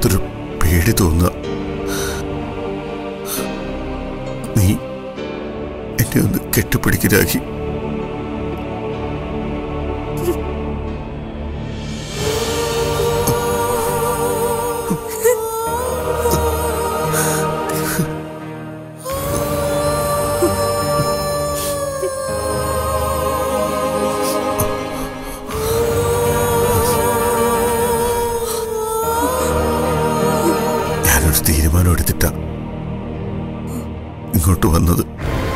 വല്ലാത്തൊരു പേടി തോന്നുക നീ എന്നെ ഒന്ന് കെട്ടിപ്പിടിക്കരാകി ഞാനൊരു തീരുമാനം എടുത്തിട്ടാ ഇങ്ങോട്ട് വന്നത്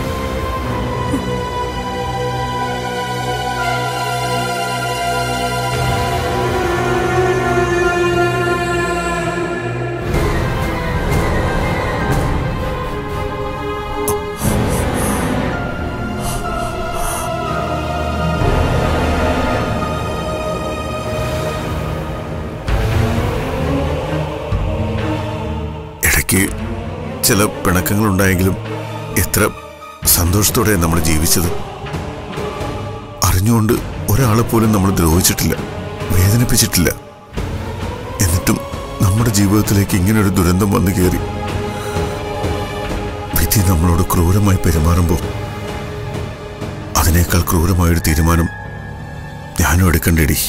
ഇടയ്ക്ക് ചില പിണക്കങ്ങളുണ്ടായെങ്കിലും എത്ര സന്തോഷത്തോടെ നമ്മൾ ജീവിച്ചത് അറിഞ്ഞുകൊണ്ട് ഒരാളെ പോലും നമ്മൾ ദ്രോഹിച്ചിട്ടില്ല വേദനിപ്പിച്ചിട്ടില്ല എന്നിട്ടും നമ്മുടെ ജീവിതത്തിലേക്ക് ഇങ്ങനൊരു ദുരന്തം വന്നു കയറി വിധി നമ്മളോട് ക്രൂരമായി പെരുമാറുമ്പോൾ അതിനേക്കാൾ ക്രൂരമായൊരു തീരുമാനം ഞാനും എടുക്കണ്ടേടി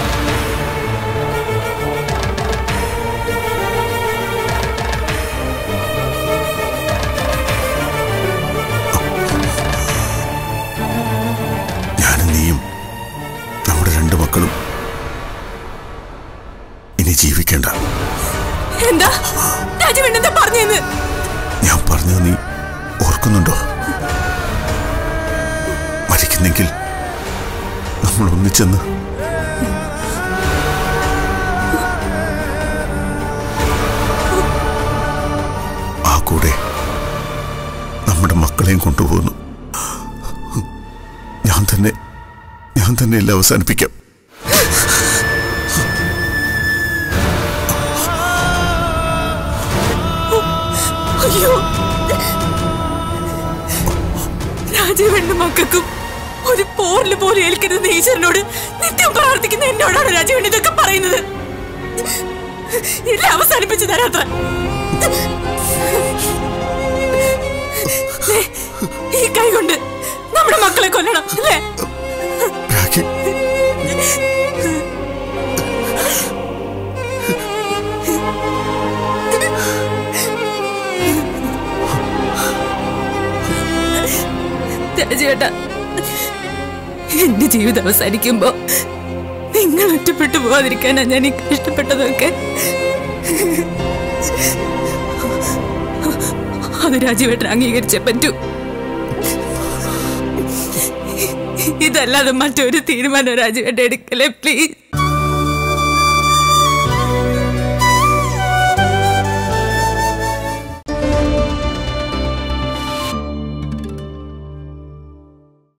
ഞാനും നീയും നമ്മുടെ രണ്ട് മക്കളും ഇനി ജീവിക്കേണ്ട എന്താ രാജീവ് എന്താ പറഞ്ഞെന്ന് ഞാൻ പറഞ്ഞത് നീ ഓർക്കുന്നുണ്ടോ മരിക്കുന്നെങ്കിൽ നമ്മൾ ഒന്നിച്ചെന്ന് ആ കൂടെ നമ്മുടെ മക്കളെയും കൊണ്ടുപോകുന്നു ഞാൻ തന്നെ ഞാൻ തന്നെ എല്ലാം അവസാനിപ്പിക്കാം അയ്യോ രാജീവന്റെ മക്കൾക്കും ഒരു പോറിൽ പോലും ഏൽക്കരുത് ഈശ്വരനോട് നിത്യം പ്രാർത്ഥിക്കുന്ന എന്നോടാണ് രാജീവൻ ഇതൊക്കെ പറയുന്നത് എല്ലാം അവസാനിപ്പിച്ചു തരാത്ര ദേ, ഈ കൈ കൊണ്ട് നമ്മുടെ മക്കളെ കൊല്ലണം അല്ലേ രാഖി രാജേട്ട എന്റെ ജീവിതം അവസാനിക്കുമ്പോ നിങ്ങൾ ഒറ്റപ്പെട്ടു പോവാതിരിക്കാനാ ഞാൻ ഈ കഷ്ടപ്പെട്ടതൊക്കെ അത് രാജീവേട്ടൻ അംഗീകരിച്ചേ പറ്റൂ ഇതല്ലാതെ മറ്റൊരു തീരുമാനം രാജീവേട്ടൻ എടുക്കലേ പ്ലീസ്